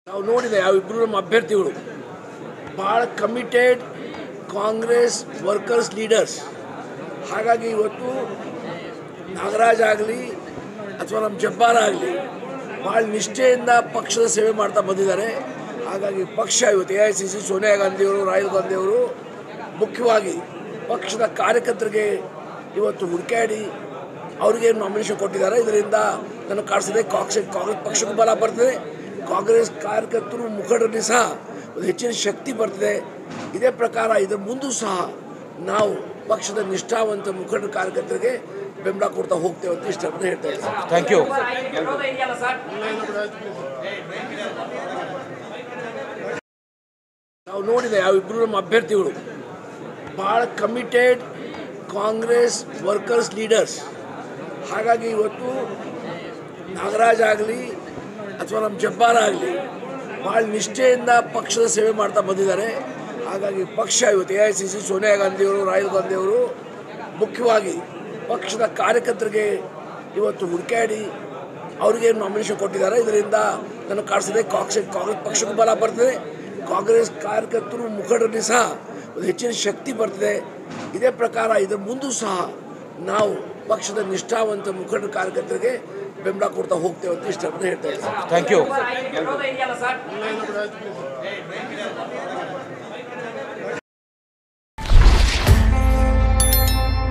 ನಾವು ನೋಡಿದೆ ಅವಿಬ್ಬರು ನಮ್ಮ ಅಭ್ಯರ್ಥಿಗಳು ಭಾಳ ಕಮಿಟೆಡ್ ಕಾಂಗ್ರೆಸ್ ವರ್ಕರ್ಸ್ ಲೀಡರ್ಸ್ ಹಾಗಾಗಿ ಇವತ್ತು ನಾಗರಾಜ್ ಆಗಲಿ ಅಥವಾ ನಮ್ಮ ಜಬ್ಬಾರ ಆಗಲಿ ಭಾಳ ನಿಷ್ಠೆಯಿಂದ ಪಕ್ಷದ ಸೇವೆ ಮಾಡ್ತಾ ಬಂದಿದ್ದಾರೆ ಹಾಗಾಗಿ ಪಕ್ಷ ಇವತ್ತು A I C C Sonia ಗಾಂಧಿಯವರು ರಾಹುಲ್ ಗಾಂಧಿಯವರು ಮುಖ್ಯವಾಗಿ ಪಕ್ಷದ ಕಾರ್ಯಕರ್ತರಿಗೆ ಇವತ್ತು ಹುಡುಕಾಡಿ ಅವರಿಗೆ ನಾಮಿನೇಷನ್ ಕೊಟ್ಟಿದ್ದಾರೆ ಇದರಿಂದ ನನಗೆ ಕಾಣಿಸಿದೆ ಕಾಂಗ್ರೆಸ್ ಕಾಂಗ್ರೆಸ್ ಪಕ್ಷಕ್ಕೂ ಬಲ ಬರ್ತದೆ ಕಾಂಗ್ರೆಸ್ ಕಾರ್ಯಕರ್ತರು ಮುಖಂಡರಲ್ಲಿ ಸಹ ಒಂದು ಹೆಚ್ಚಿನ ಶಕ್ತಿ ಬರ್ತದೆ ಇದೇ ಪ್ರಕಾರ ಇದರ ಮುಂದೂ ಸಹ ನಾವು ಪಕ್ಷದ ನಿಷ್ಠಾವಂತ ಮುಖಂಡ ಕಾರ್ಯಕರ್ತರಿಗೆ ಬೆಂಬಲ ಕೊಡ್ತಾ ಹೋಗ್ತೇವೆ ಅಂತ ಇಷ್ಟಪಟ್ಟು ಹೇಳ್ತಾ ಇದ್ದೀನಿ ಥ್ಯಾಂಕ್ ಯು ನಾವು ನೋಡಿದೆ ಅವಿಬ್ಬರು ನಮ್ಮ ಅಭ್ಯರ್ಥಿಗಳು ಭಾಳ ಕಮಿಟೆಡ್ ಕಾಂಗ್ರೆಸ್ ವರ್ಕರ್ಸ್ ಲೀಡರ್ಸ್ ಹಾಗಾಗಿ ಇವತ್ತು ನಾಗರಾಜ್ ಆಗಲಿ ಅಥವಾ ನಮ್ಮ ಜಬ್ಬಾರ ಆಗಲಿ ಭಾಳ ನಿಷ್ಠೆಯಿಂದ ಪಕ್ಷದ ಸೇವೆ ಮಾಡ್ತಾ ಬಂದಿದ್ದಾರೆ ಹಾಗಾಗಿ ಪಕ್ಷ ಇವತ್ತು A I C C Sonia ಗಾಂಧಿಯವರು ರಾಹುಲ್ ಗಾಂಧಿಯವರು ಮುಖ್ಯವಾಗಿ ಪಕ್ಷದ ಕಾರ್ಯಕರ್ತರಿಗೆ ಇವತ್ತು ಹುಡುಕಾಡಿ ಅವರಿಗೆ ನಾಮಿನೇಷನ್ ಕೊಟ್ಟಿದ್ದಾರೆ ಇದರಿಂದ ನನಗೆ ಕಾಣಿಸಿದೆ ಕಾಂಗ್ರೆಸ್ ಕಾಂಗ್ರೆಸ್ ಪಕ್ಷಕ್ಕೂ ಬಲ ಬರ್ತದೆ ಕಾಂಗ್ರೆಸ್ ಕಾರ್ಯಕರ್ತರು ಮುಖಂಡರಲ್ಲಿ ಸಹ ಒಂದು ಹೆಚ್ಚಿನ ಶಕ್ತಿ ಬರ್ತದೆ ಇದೇ ಪ್ರಕಾರ ಇದರ ಮುಂದೂ ಸಹ ನಾವು ಪಕ್ಷದ ನಿಷ್ಠಾವಂತ ಮುಖಂಡ ಕಾರ್ಯಕರ್ತರಿಗೆ ಬೆಂಬಲ ಕೊಡ್ತಾ ಹೋಗ್ತೇವೆ ಅಂತ ಇಷ್ಟಪಟ್ಟು ಹೇಳ್ತಾ ಇದ್ದೀನಿ ಥ್ಯಾಂಕ್ ಯು ಸರ್